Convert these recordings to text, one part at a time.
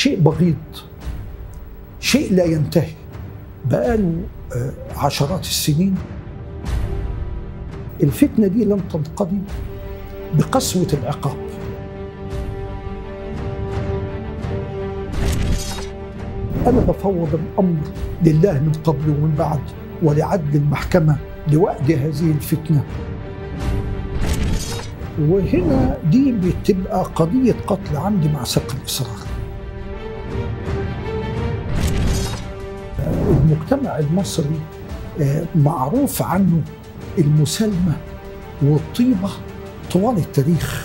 شيء بغيض شيء لا ينتهي بقاله عشرات السنين الفتنة دي لم تنقضي بقسوة العقاب أنا بفوض الأمر لله من قبل ومن بعد ولعدل المحكمة لوأد هذه الفتنة وهنا دي بتبقى قضية قتل عمد مع سبق الإصرار المجتمع المصري معروف عنه المسالمة والطيبة طوال التاريخ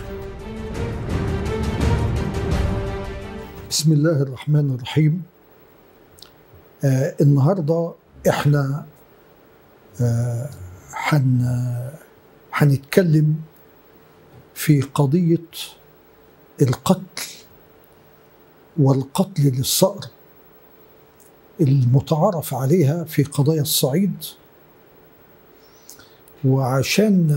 بسم الله الرحمن الرحيم آه النهاردة احنا آه حن هنتكلم في قضية القتل والقتل للصقر المتعارف عليها في قضايا الصعيد وعشان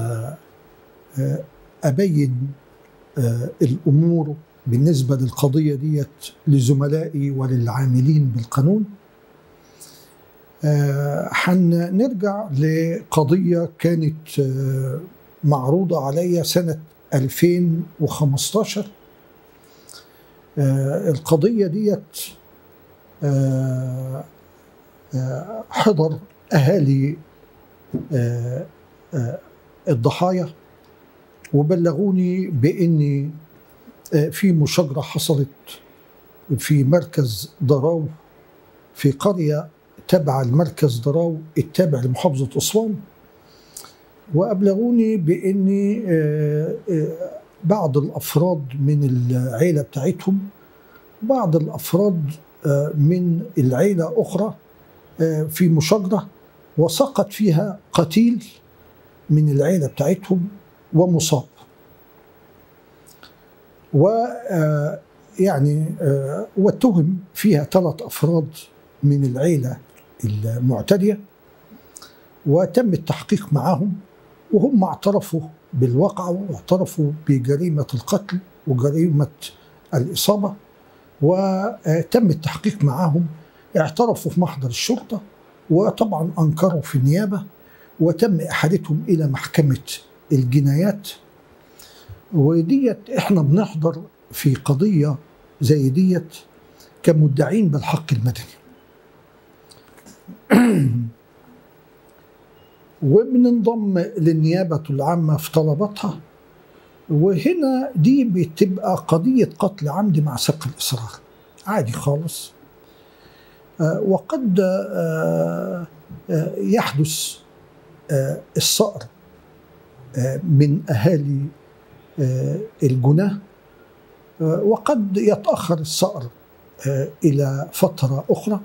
أبين الأمور بالنسبة للقضية ديت لزملائي وللعاملين بالقانون هنرجع لقضية كانت معروضة عليا سنة 2015 القضية ديت حضر أهالي الضحايا وبلغوني بأن في مشاجرة حصلت في مركز ضراو في قرية تابعة لمركز ضراو التابع لمحافظة أسوان وأبلغوني بأن بعض الأفراد من العيلة بتاعتهم بعض الأفراد من العيلة أخرى في مشاجرة وسقط فيها قتيل من العيلة بتاعتهم ومصاب و يعني واتهم فيها ثلاث أفراد من العيلة المعتدية وتم التحقيق معهم وهم اعترفوا بالواقعة واعترفوا بجريمة القتل وجريمة الإصابة وتم التحقيق معهم اعترفوا في محضر الشرطة وطبعا أنكروا في النيابة وتم إحالتهم إلى محكمة الجنايات وديت إحنا بنحضر في قضية زي ديت كمدعين بالحق المدني وبننضم للنيابة العامة في طلباتها وهنا دي بتبقى قضية قتل عمد مع سبق الإصرار عادي خالص وقد يحدث الصقر من أهالي الجناه وقد يتأخر الصقر إلى فترة أخرى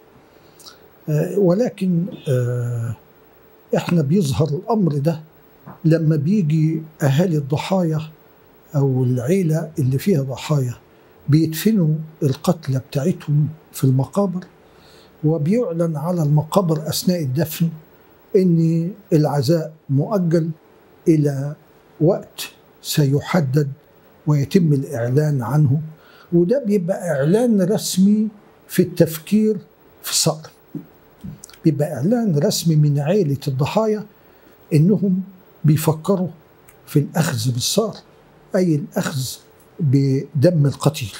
ولكن احنا بيظهر الأمر ده لما بيجي أهالي الضحايا أو العيلة اللي فيها ضحايا بيدفنوا القتلى بتاعتهم في المقابر وبيعلن على المقابر أثناء الدفن ان العزاء مؤجل الى وقت سيحدد ويتم الاعلان عنه وده بيبقى اعلان رسمي في التفكير في الصقر بيبقى اعلان رسمي من عائله الضحايا انهم بيفكروا في الاخذ بالصقر اي الاخذ بدم القتيل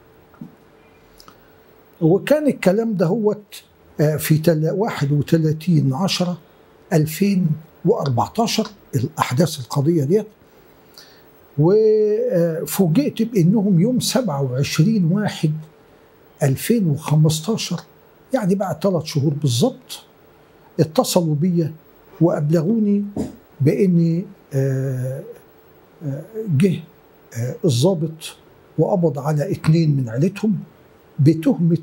وكان الكلام ده هو في 31 10 2014 الاحداث القضيه ديت وفوجئت بانهم يوم 27 واحد 2015 يعني بعد ثلاث شهور بالظبط اتصلوا بيا وابلغوني بان جه الضابط وقبض على اثنين من عيلتهم بتهمه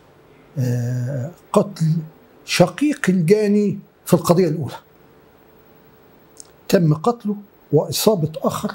قتل شقيق الجاني في القضية الأولى تم قتله وإصابة آخر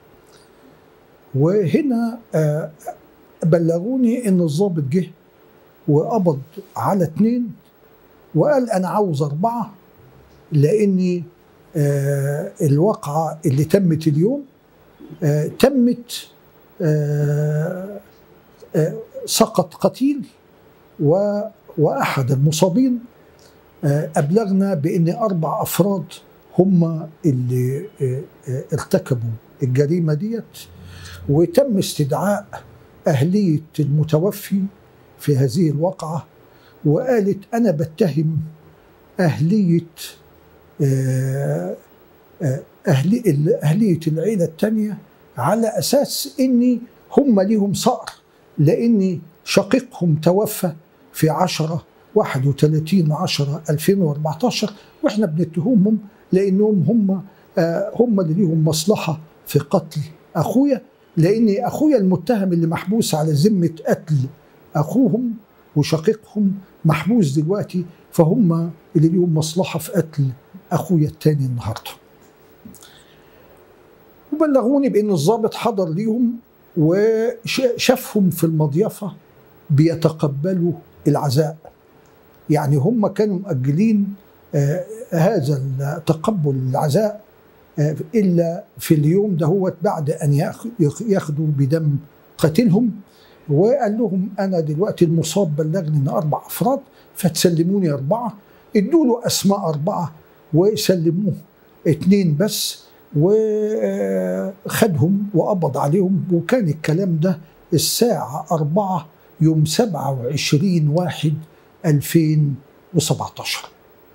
وهنا بلغوني إن الضابط جه وقبض على اتنين وقال أنا عاوز أربعة لأني الواقعة اللي تمت اليوم تمت آه، سقط قتيل و واحد المصابين آه، ابلغنا بان اربع افراد هم اللي آه، آه، ارتكبوا الجريمه ديت وتم استدعاء اهليه المتوفي في هذه الواقعه وقالت انا بتهم اهليه آه، آه، أهلي أهلية العيلة الثانية على أساس إني هم ليهم صقر لأن شقيقهم توفى في 10 31 10 2014 واحنا بنتهمهم لانهم هم آه، هم اللي ليهم مصلحه في قتل اخويا لان اخويا المتهم اللي محبوس على ذمه قتل اخوهم وشقيقهم محبوس دلوقتي فهم اللي ليهم مصلحه في قتل اخويا التاني النهارده. وبلغوني بان الضابط حضر ليهم وشافهم في المضيفه بيتقبلوا العزاء. يعني هم كانوا مؤجلين آه، هذا تقبل العزاء آه، الا في اليوم ده هو بعد ان ياخ- ياخدوا بدم قاتلهم وقال لهم انا دلوقتي المصاب بلغني ان اربع افراد فتسلموني اربعه ادوا له اسماء اربعه وسلموه اثنين بس وخدهم وقبض عليهم وكان الكلام ده الساعة أربعة يوم 27 واحد 2017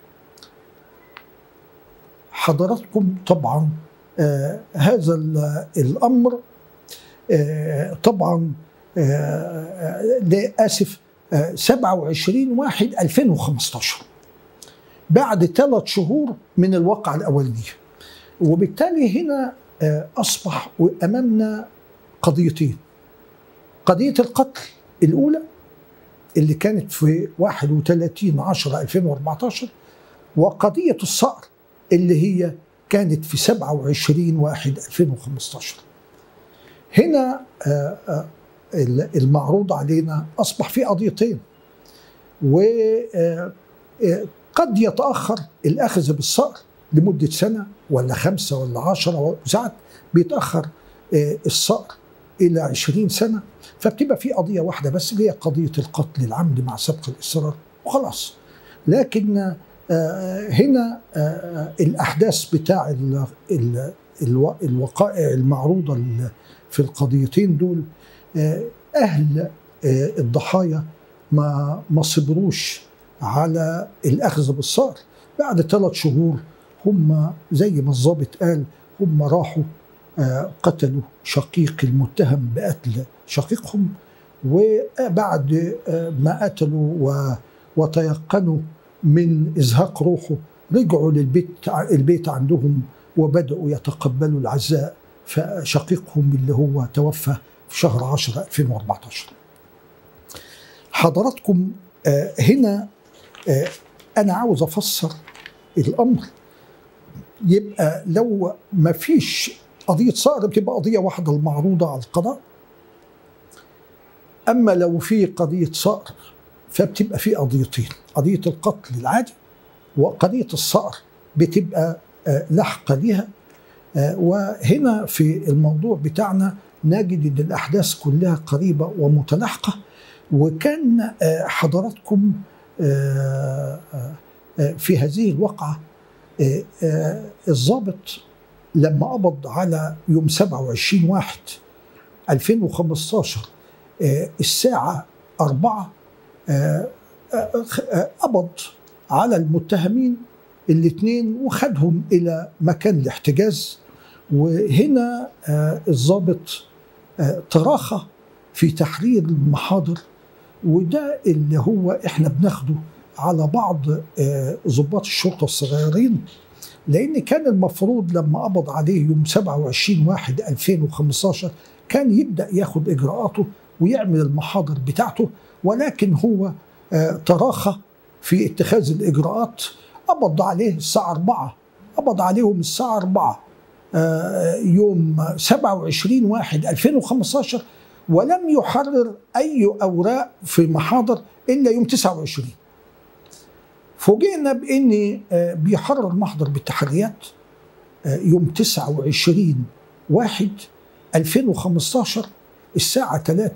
حضراتكم طبعا آه هذا ال- الأمر آه طبعا آه آه، لا آسف آه 27 واحد 2015 بعد ثلاث شهور من الواقعة الأولانية وبالتالي هنا آه، أصبح أمامنا قضيتين قضية القتل الأولى اللي كانت في 31 10 2014 وقضية الصقر اللي هي كانت في 27 1 2015 هنا آه، آه، المعروض علينا أصبح في قضيتين وقد يتأخر الأخذ بالصقر لمدة سنة ولا خمسة ولا عشرة وساعات بيتأخر آه، الصقر إلى عشرين سنة فبتبقى في قضية واحدة بس اللي هي قضية القتل العمد مع سبق الإصرار وخلاص لكن آه، هنا آه، الأحداث بتاع ال- ال- الو- الوقائع المعروضة ال- في القضيتين دول آه، أهل آه، الضحايا ما ما صبروش على الأخذ بالصقر بعد ثلاث شهور هم زي ما الضابط قال هم راحوا آه، قتلوا شقيق المتهم بقتل شقيقهم وبعد آه، ما قتلوا و- وتيقنوا من ازهاق روحه رجعوا للبيت البيت عندهم وبداوا يتقبلوا العزاء فشقيقهم اللي هو توفى في شهر 10 2014 حضراتكم آه، هنا آه، انا عاوز افسر الامر يبقى لو ما فيش قضيه صقر بتبقى قضيه واحده المعروضه على القضاء اما لو في قضيه صقر فبتبقى في قضيتين قضيه القتل العادي وقضيه الصقر بتبقى آه، لاحقه ليها آه، وهنا في الموضوع بتاعنا نجد ان الاحداث كلها قريبه ومتلاحقه وكان آه، حضراتكم آه، آه، آه، في هذه الوقعه آه، آه، الضابط لما قبض على يوم 27 واحد 2015 آه، الساعة أربعة آه، آه، آه، قبض على المتهمين الاثنين وخدهم إلى مكان الاحتجاز وهنا آه، الضابط آه، تراخى في تحرير المحاضر وده اللي هو احنا بناخده على بعض آه، ضباط الشرطة الصغيرين لان كان المفروض لما قبض عليه يوم 27 واحد 2015 كان يبدا ياخد اجراءاته ويعمل المحاضر بتاعته ولكن هو آه، تراخى في اتخاذ الاجراءات قبض عليه الساعه 4 قبض عليهم الساعه 4 آه، يوم 27 واحد 2015 ولم يحرر اي اوراق في محاضر الا يوم 29 فوجئنا بان آه، بيحرر المحضر بالتحريات آه، يوم 29 واحد 2015 الساعة 3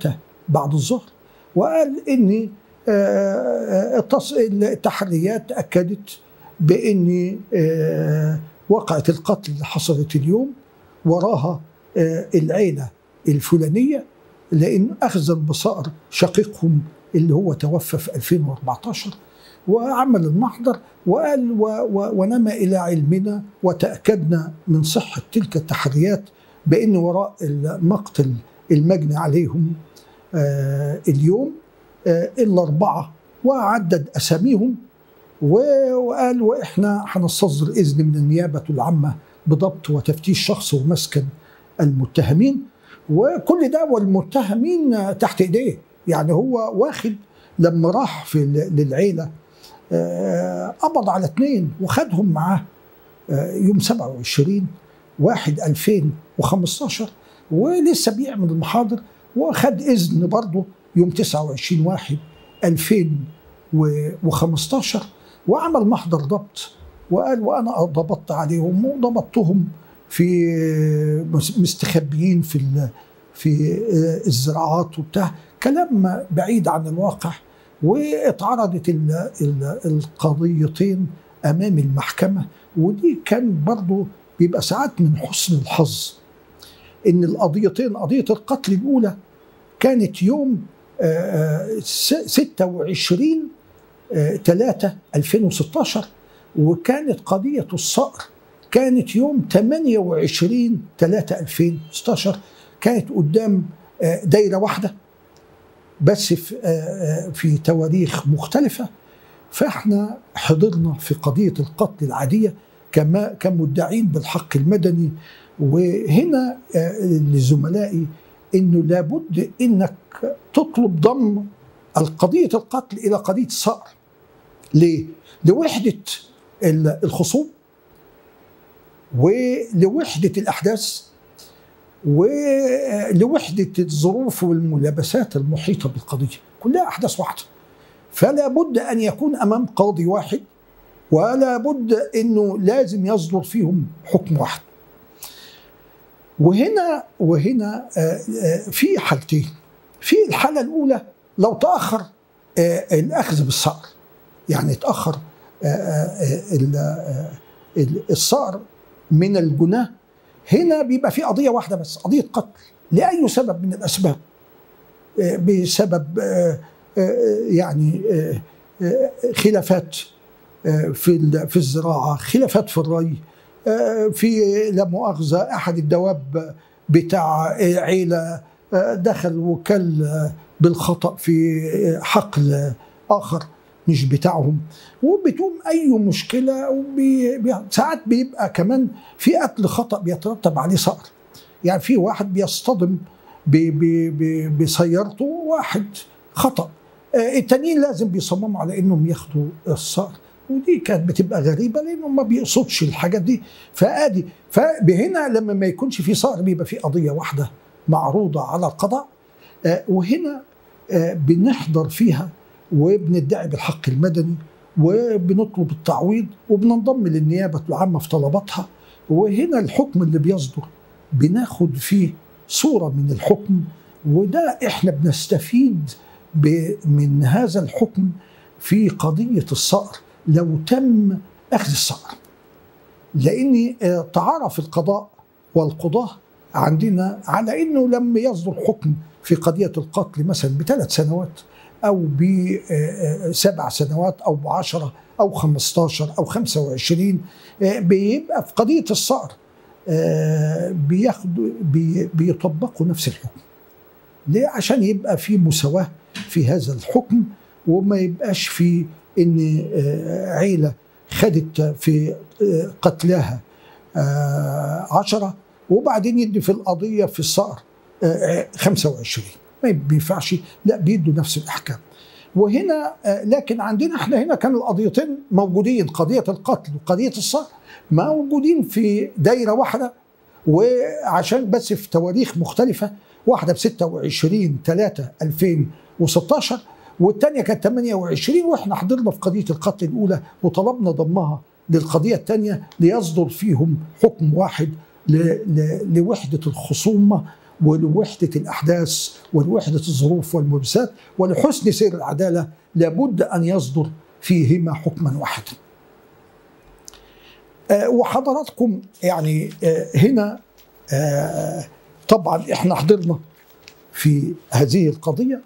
بعد الظهر وقال ان آه، التص- التحريات اكدت بان آه، وقعه القتل اللي حصلت اليوم وراها آه، العيله الفلانيه لان اخذا بصقر شقيقهم اللي هو توفى في 2014 وعمل المحضر وقال و و ونما الى علمنا وتاكدنا من صحه تلك التحريات بان وراء المقتل المجني عليهم آه اليوم آه الا اربعه وعدد اساميهم و- وقال واحنا هنستصدر اذن من النيابه العامه بضبط وتفتيش شخص ومسكن المتهمين وكل ده والمتهمين تحت ايديه يعني هو واخد لما راح في ال- للعيله آه، قبض على اثنين وخدهم معاه آه، يوم 27 واحد 2015 ولسه بيعمل المحاضر وخد اذن برضه يوم 29 واحد 2015 وعمل محضر ضبط وقال وانا ضبطت عليهم وضبطتهم في مستخبيين في ال- في الزراعات وبتاع كلام بعيد عن الواقع واتعرضت ال- ال- القضيتين امام المحكمه ودي كان برضو بيبقى ساعات من حسن الحظ ان القضيتين قضيه القتل الاولى كانت يوم آه، آه، س- 26 3 2016 وكانت قضيه الصقر كانت يوم 28 3 2016 كانت قدام آه، دايره واحده بس في آه، آه، في تواريخ مختلفه فاحنا حضرنا في قضيه القتل العاديه كما كمدعين بالحق المدني وهنا آه، لزملائي انه لابد انك تطلب ضم القضيه القتل الى قضيه الصقر ليه؟ لوحده ال- الخصوم ولوحده الاحداث ولوحده الظروف والملابسات المحيطه بالقضيه كلها احداث واحده فلا بد ان يكون امام قاضي واحد ولا بد انه لازم يصدر فيهم حكم واحد وهنا وهنا آه، آه، في حالتين في الحاله الاولى لو تاخر آه، الاخذ بالصقر يعني تاخر آه، آه، ال- آه، ال- الصقر من الجناه هنا بيبقى في قضيه واحده بس قضيه قتل لاي سبب من الاسباب آه، بسبب آه، آه، يعني آه، آه، خلافات آه، في ال- في الزراعه خلافات في الري آه، في لا مؤاخذه احد الدواب بتاع آه، عيله آه، دخل وكل آه، بالخطا في آه، حقل اخر مش بتاعهم وبتقوم اي مشكله وبي بي- ساعات بيبقى كمان في قتل خطا بيترتب عليه صقر يعني في واحد بيصطدم ب- ب- ب- بسيارته واحد خطا آه، التانيين لازم بيصمموا على انهم ياخدوا الصقر ودي كانت بتبقى غريبه لانه ما بيقصدش الحاجات دي فادي فهنا لما ما يكونش في صقر بيبقى في قضيه واحده معروضه على القضاء آه، وهنا آه، بنحضر فيها وبندعي بالحق المدني وبنطلب التعويض وبننضم للنيابه العامه في طلباتها وهنا الحكم اللي بيصدر بناخد فيه صوره من الحكم وده احنا بنستفيد ب- من هذا الحكم في قضيه الصقر لو تم اخذ الصقر لان آه، تعارف القضاء والقضاه عندنا على انه لما يصدر حكم في قضيه القتل مثلا بثلاث سنوات او بسبع سنوات او بعشرة او 15 او 25 آه، بيبقى في قضيه الصقر آه، بياخدوا بي- بيطبقوا نفس الحكم ليه عشان يبقى في مساواة في هذا الحكم وما يبقاش في ان آه، عيلة خدت في آه، قتلاها آه، عشرة وبعدين يدي في القضية في الصقر آه، 25 ما بينفعش لا بيدوا نفس الأحكام وهنا آه، لكن عندنا احنا هنا كان القضيتين موجودين قضية القتل وقضية الصقر موجودين في دايرة واحدة وعشان بس في تواريخ مختلفة واحدة ب 26 3 2016 والثانية كانت 28 واحنا حضرنا في قضية القتل الأولى وطلبنا ضمها للقضية الثانية ليصدر فيهم حكم واحد ل- ل- لوحدة الخصومة ولوحدة الأحداث ولوحدة الظروف والملبسات ولحسن سير العدالة لابد أن يصدر فيهما حكما واحدا آه، وحضراتكم يعني آه، هنا آه، طبعا احنا حضرنا في هذه القضية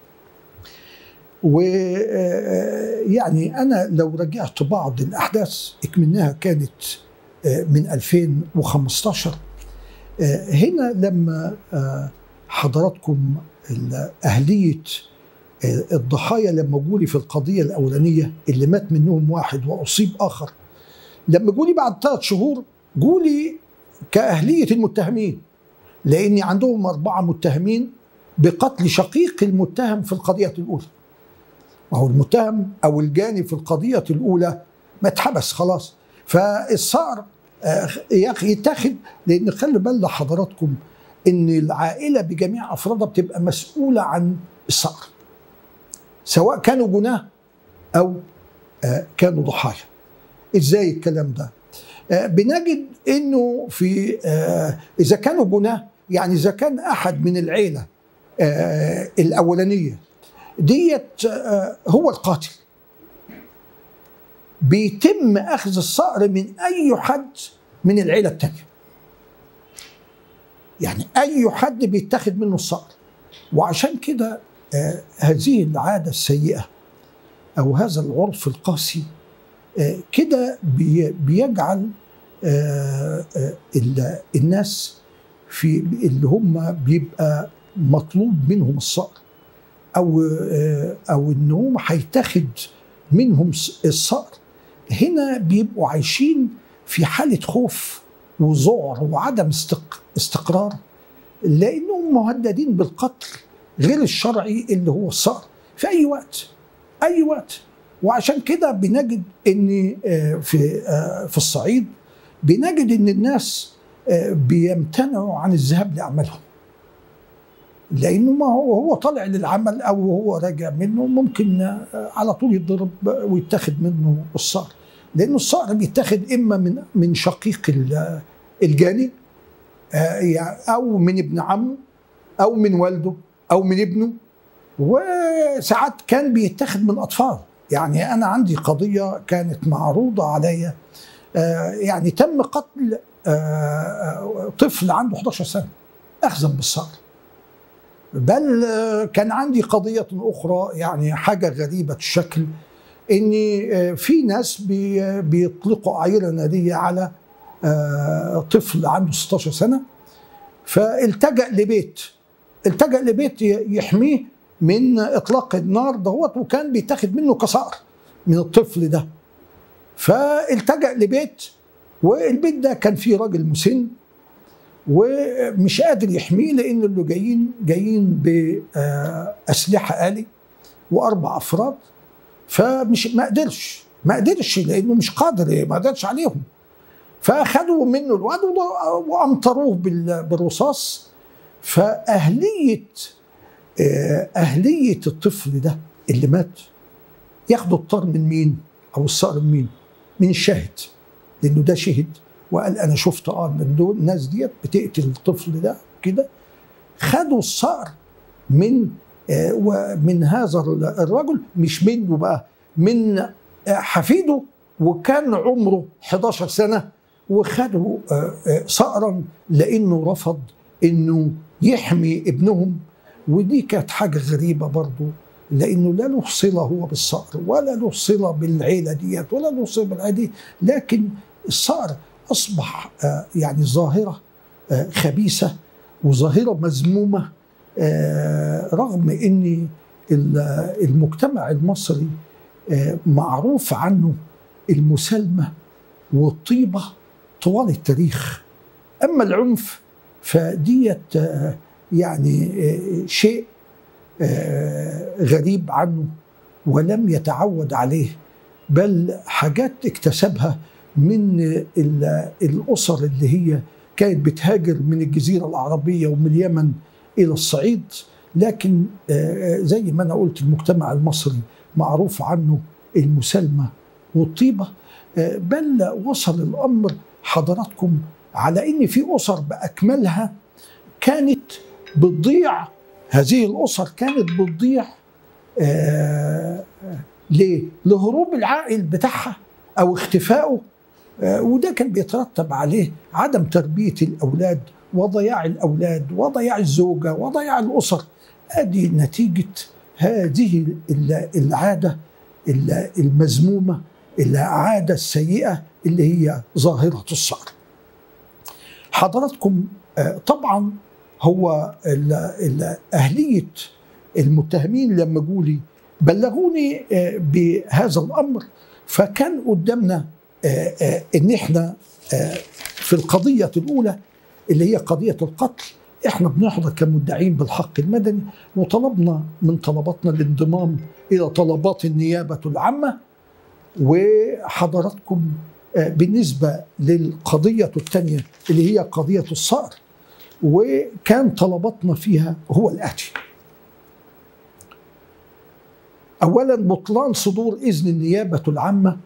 ويعني أنا لو رجعت بعض الأحداث اكمنها كانت من 2015 هنا لما حضراتكم أهلية الضحايا لما جولي في القضية الأولانية اللي مات منهم واحد وأصيب آخر لما جولي بعد ثلاث شهور جولي كأهلية المتهمين لأن عندهم أربعة متهمين بقتل شقيق المتهم في القضية الأولى ما هو المتهم أو الجاني في القضية الأولى ما اتحبس خلاص فالصقر يتاخد لأن خلي بال حضراتكم إن العائلة بجميع أفرادها بتبقى مسؤولة عن الصقر سواء كانوا جناه أو كانوا ضحايا ازاي الكلام ده بنجد انه في اذا كانوا جناه يعني اذا كان احد من العيله الاولانيه ديت هو القاتل بيتم اخذ الصقر من اي حد من العيله الثانيه يعني اي حد بيتاخد منه الصقر وعشان كده هذه العاده السيئه او هذا العرف القاسي كده بيجعل الناس في اللي هم بيبقى مطلوب منهم الصقر او او ان هم هيتاخد منهم الصقر هنا بيبقوا عايشين في حاله خوف وذعر وعدم استقرار لانهم مهددين بالقتل غير الشرعي اللي هو الصقر في اي وقت اي وقت وعشان كده بنجد ان في في الصعيد بنجد ان الناس بيمتنعوا عن الذهاب لاعمالهم لانه ما هو هو طالع للعمل او هو راجع منه ممكن على طول يتضرب ويتاخد منه الصقر لانه الصقر بيتاخد اما من من شقيق الجاني او من ابن عمه او من والده او من ابنه وساعات كان بيتاخد من اطفال يعني انا عندي قضيه كانت معروضه عليا يعني تم قتل طفل عنده 11 سنه اخذا بالصقر بل كان عندي قضيه اخرى يعني حاجه غريبه الشكل ان في ناس بيطلقوا عيره ناريه على طفل عنده 16 سنه فالتجا لبيت التجا لبيت يحميه من اطلاق النار دهوت وكان بيتاخد منه كصقر من الطفل ده فالتجا لبيت والبيت ده كان فيه راجل مسن ومش قادر يحميه لان اللي جايين جايين باسلحه الي واربع افراد فمش ما قدرش ما قدرش لانه مش قادر ما قدرش عليهم فاخذوا منه الواد وامطروه بالرصاص فاهليه أهلية الطفل ده اللي مات ياخدوا الطار من مين أو الصقر من مين من الشاهد لأنه ده شهد وقال أنا شفت آه من دول الناس ديت بتقتل الطفل ده كده خدوا الصقر من آه ومن هذا الرجل مش منه بقى من آه حفيده وكان عمره 11 سنة وخدوا آه صقرا لأنه رفض إنه يحمي ابنهم ودي كانت حاجة غريبة برضو لأنه لا له صلة هو بالصقر ولا له صلة بالعيلة ديت ولا له صلة بالعيلة دي لكن الصقر أصبح يعني ظاهرة خبيثة وظاهرة مذمومة رغم أن المجتمع المصري معروف عنه المسالمة والطيبة طوال التاريخ أما العنف فديت يعني شيء غريب عنه ولم يتعود عليه بل حاجات اكتسبها من الاسر اللي هي كانت بتهاجر من الجزيره العربيه ومن اليمن الى الصعيد لكن زي ما انا قلت المجتمع المصري معروف عنه المسالمه والطيبه بل وصل الامر حضراتكم على ان في اسر باكملها كانت بتضيع هذه الاسر كانت بتضيع آه ليه؟ لهروب العائل بتاعها او اختفائه آه وده كان بيترتب عليه عدم تربيه الاولاد وضياع الاولاد وضياع الزوجه وضياع الاسر ادي نتيجه هذه العاده المذمومه العاده السيئه اللي هي ظاهره الصقر. حضراتكم طبعا هو اهليه المتهمين لما جولي بلغوني بهذا الامر فكان قدامنا ان احنا في القضيه الاولى اللي هي قضيه القتل احنا بنحضر كمدعين بالحق المدني وطلبنا من طلباتنا الانضمام الى طلبات النيابه العامه وحضراتكم بالنسبه للقضيه الثانيه اللي هي قضيه الصقر وكان طلباتنا فيها هو الاتي اولا بطلان صدور اذن النيابه العامه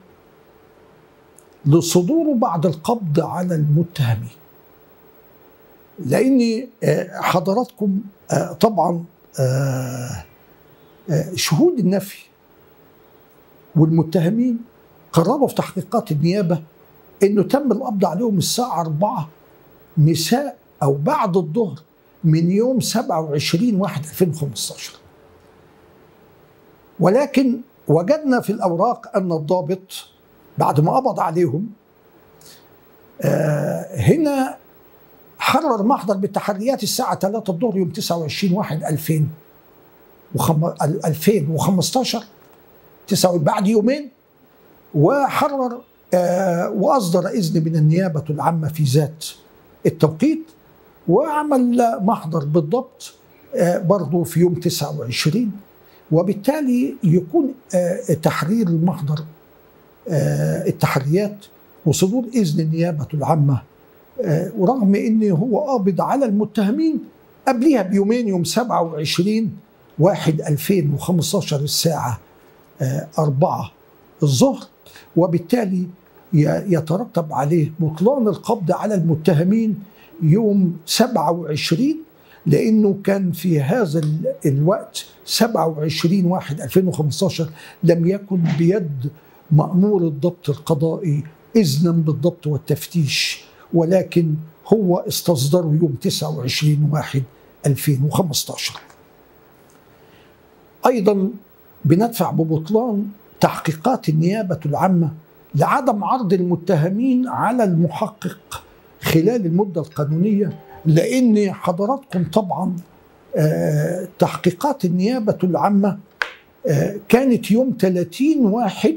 لصدوره بعد القبض على المتهمين لان حضراتكم طبعا شهود النفي والمتهمين قرروا في تحقيقات النيابه انه تم القبض عليهم الساعه 4 مساء او بعد الظهر من يوم 27 1 2015 ولكن وجدنا في الاوراق ان الضابط بعد ما قبض عليهم هنا حرر محضر بالتحريات الساعة 3 الظهر يوم 29 1 2000 2015 بعد يومين وحرر آه واصدر اذن من النيابه العامه في ذات التوقيت وعمل محضر بالضبط آه برضه في يوم 29 وبالتالي يكون آه تحرير المحضر التحريات وصدور اذن النيابه العامه ورغم ان هو قابض على المتهمين قبلها بيومين يوم 27 1 2015 الساعه 4 الظهر وبالتالي يترتب عليه بطلان القبض على المتهمين يوم 27 لانه كان في هذا الوقت 27 1 2015 لم يكن بيد مأمور الضبط القضائي إذنا بالضبط والتفتيش ولكن هو استصدره يوم 29 1 2015 أيضا بندفع ببطلان تحقيقات النيابة العامة لعدم عرض المتهمين على المحقق خلال المدة القانونية لأن حضراتكم طبعا آه تحقيقات النيابة العامة آه كانت يوم 30 واحد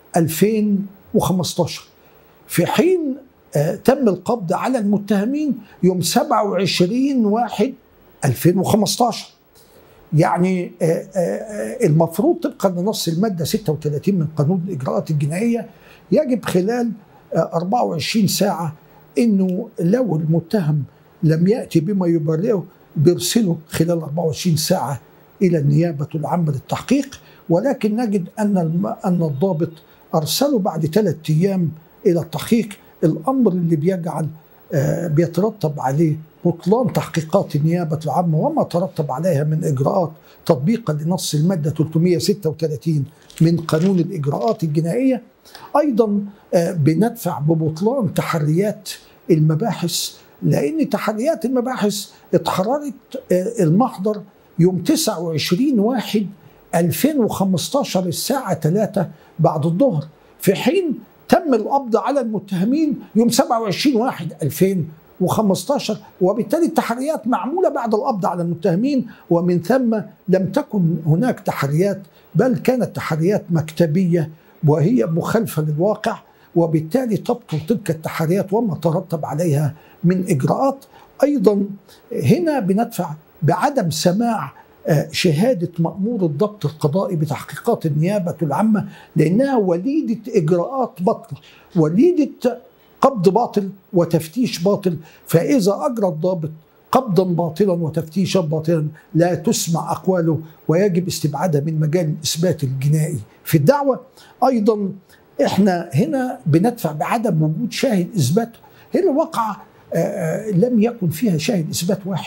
2015 في حين آه تم القبض على المتهمين يوم 27 واحد 2015 يعني آه آه المفروض طبقا لنص المادة 36 من قانون الإجراءات الجنائية يجب خلال 24 ساعة انه لو المتهم لم ياتي بما يبرئه بيرسله خلال 24 ساعه الى النيابه العامه للتحقيق ولكن نجد ان ان الضابط ارسله بعد ثلاث ايام الى التحقيق الامر اللي بيجعل بيترتب عليه بطلان تحقيقات النيابة العامة وما ترتب عليها من إجراءات تطبيقا لنص المادة 336 من قانون الإجراءات الجنائية أيضا بندفع ببطلان تحريات المباحث لأن تحريات المباحث اتحررت المحضر يوم 29 واحد 2015 الساعة 3 بعد الظهر في حين تم القبض على المتهمين يوم 27 واحد 2015 وبالتالي التحريات معمولة بعد القبض على المتهمين ومن ثم لم تكن هناك تحريات بل كانت تحريات مكتبية وهي مخالفة للواقع وبالتالي تبطل تلك التحريات وما ترتب عليها من إجراءات أيضا هنا بندفع بعدم سماع شهادة مأمور الضبط القضائي بتحقيقات النيابة العامة لأنها وليدة إجراءات بطلة وليدة قبض باطل وتفتيش باطل فإذا أجرى الضابط قبضا باطلا وتفتيشا باطلا لا تسمع أقواله ويجب استبعادها من مجال الإثبات الجنائي في الدعوة أيضا إحنا هنا بندفع بعدم وجود شاهد إثبات هنا وقع لم يكن فيها شاهد إثبات واحد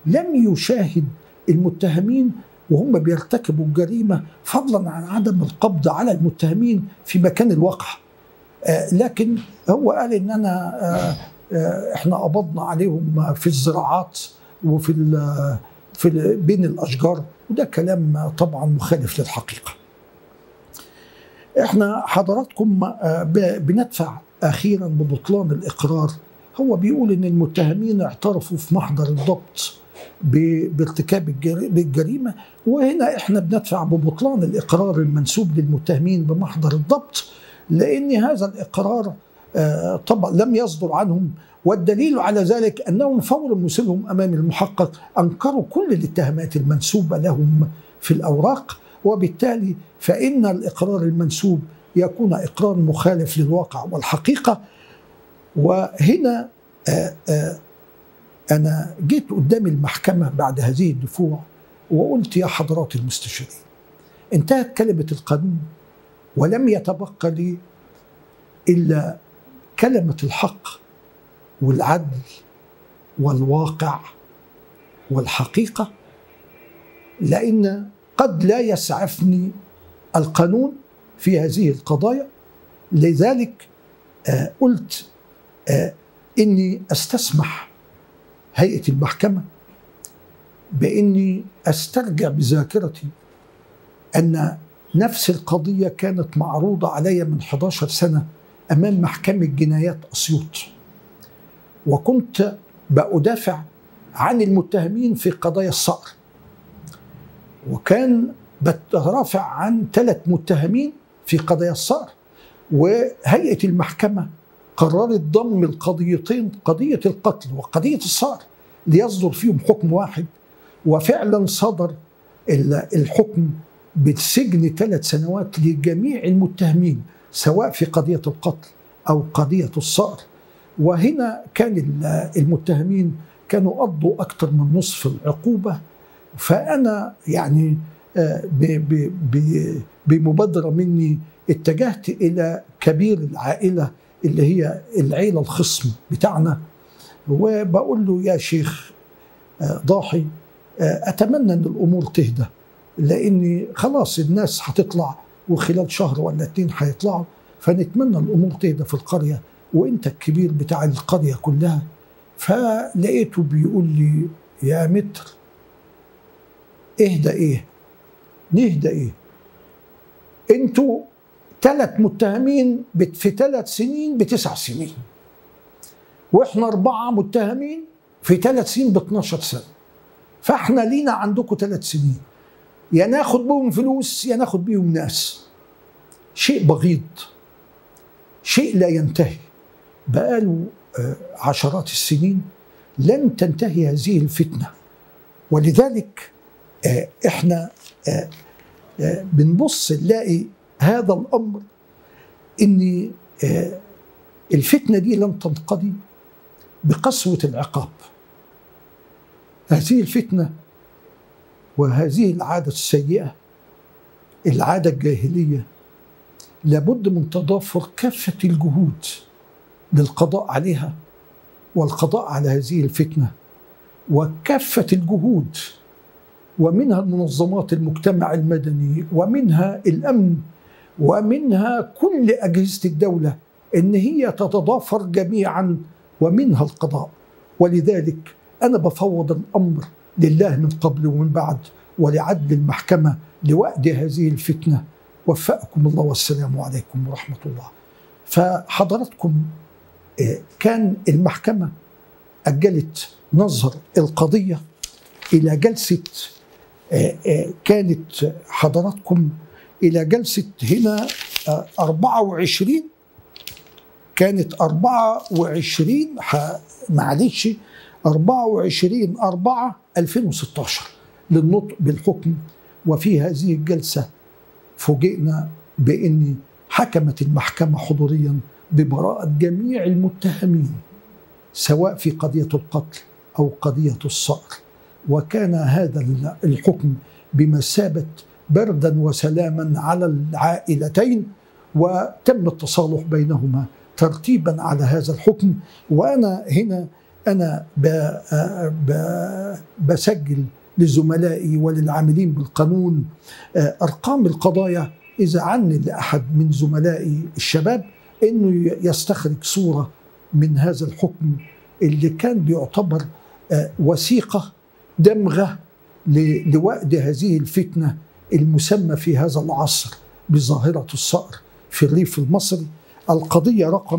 لم يشاهد المتهمين وهم بيرتكبوا الجريمة فضلا عن عدم القبض على المتهمين في مكان الواقع آه، لكن هو قال ان انا آه، آه، احنا قبضنا عليهم في الزراعات وفي ال في ال بين الاشجار وده كلام طبعا مخالف للحقيقه. احنا حضراتكم آه، ب- بندفع اخيرا ببطلان الاقرار هو بيقول ان المتهمين اعترفوا في محضر الضبط ب- بارتكاب الجر- بالجريمه وهنا احنا بندفع ببطلان الاقرار المنسوب للمتهمين بمحضر الضبط لان هذا الاقرار آه، طبعا لم يصدر عنهم والدليل على ذلك انهم فور مرسلهم امام المحقق انكروا كل الاتهامات المنسوبه لهم في الاوراق وبالتالي فان الاقرار المنسوب يكون اقرار مخالف للواقع والحقيقه وهنا آه، آه، انا جيت قدام المحكمه بعد هذه الدفوع وقلت يا حضرات المستشارين انتهت كلمه القانون ولم يتبقى لي الا كلمه الحق والعدل والواقع والحقيقه لان قد لا يسعفني القانون في هذه القضايا لذلك آه قلت آه اني استسمح هيئه المحكمه باني استرجع بذاكرتي ان نفس القضيه كانت معروضه علي من 11 سنه امام محكمه جنايات اسيوط وكنت بأدافع عن المتهمين في قضايا الصقر وكان بترافع عن ثلاث متهمين في قضايا الصقر وهيئة المحكمة قررت ضم القضيتين قضية القتل وقضية الصقر ليصدر فيهم حكم واحد وفعلا صدر ال- الحكم بالسجن ثلاث سنوات لجميع المتهمين سواء في قضية القتل أو قضية الصقر وهنا كان ال- المتهمين كانوا قضوا أكثر من نصف العقوبة فأنا يعني آه، ب- ب- ب- بمبادرة مني اتجهت إلى كبير العائلة اللي هي العيلة الخصم بتاعنا وبقول له يا شيخ آه، ضاحي آه، أتمنى أن الأمور تهدى لأني خلاص الناس هتطلع وخلال شهر ولا اتنين هيطلعوا فنتمنى الأمور تهدى في القرية وانت الكبير بتاع القريه كلها فلقيته بيقول لي يا متر اهدى ايه نهدى ايه انتوا ثلاث متهمين بت- في ثلاث سنين بتسع سنين واحنا اربعه متهمين في ثلاث سنين ب 12 سنه فاحنا لينا عندكم ثلاث سنين يا ناخد بيهم فلوس يا ناخد بيهم ناس شيء بغيض شيء لا ينتهي بقاله آه، عشرات السنين لن تنتهي هذه الفتنه ولذلك آه، احنا آه، آه، بنبص نلاقي هذا الامر ان آه، الفتنه دي لن تنقضي بقسوه العقاب هذه الفتنه وهذه العاده السيئه العاده الجاهليه لابد من تضافر كافه الجهود للقضاء عليها والقضاء على هذه الفتنه وكافه الجهود ومنها المنظمات المجتمع المدني ومنها الامن ومنها كل اجهزه الدوله ان هي تتضافر جميعا ومنها القضاء ولذلك انا بفوض الامر لله من قبل ومن بعد ولعدل المحكمه لوأد هذه الفتنه وفقكم الله والسلام عليكم ورحمه الله فحضراتكم آه، كان المحكمه اجلت نظر القضيه الى جلسه آه، آه، كانت حضراتكم الى جلسه هنا آه، 24 كانت 24 ح- معلش 24 4 2016 للنطق بالحكم وفي هذه الجلسه فوجئنا بان حكمت المحكمه حضوريا ببراءه جميع المتهمين سواء في قضيه القتل او قضيه الصقر وكان هذا الحكم بمثابه بردا وسلاما على العائلتين وتم التصالح بينهما ترتيبا على هذا الحكم وانا هنا انا ب ب بسجل لزملائي وللعاملين بالقانون آه، ارقام القضايا اذا عن لاحد من زملائي الشباب انه يستخرج صوره من هذا الحكم اللي كان بيعتبر آه، وثيقه دمغه ل- لوأد هذه الفتنه المسمى في هذا العصر بظاهره الصقر في الريف المصري القضيه رقم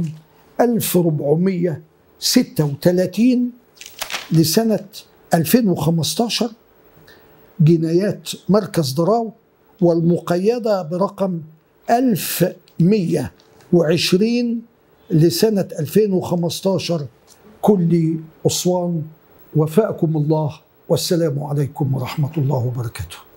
1436 لسنه 2015 جنايات مركز ضراو والمقيدة برقم 1120 لسنة 2015 كل أسوان وفاءكم الله والسلام عليكم ورحمة الله وبركاته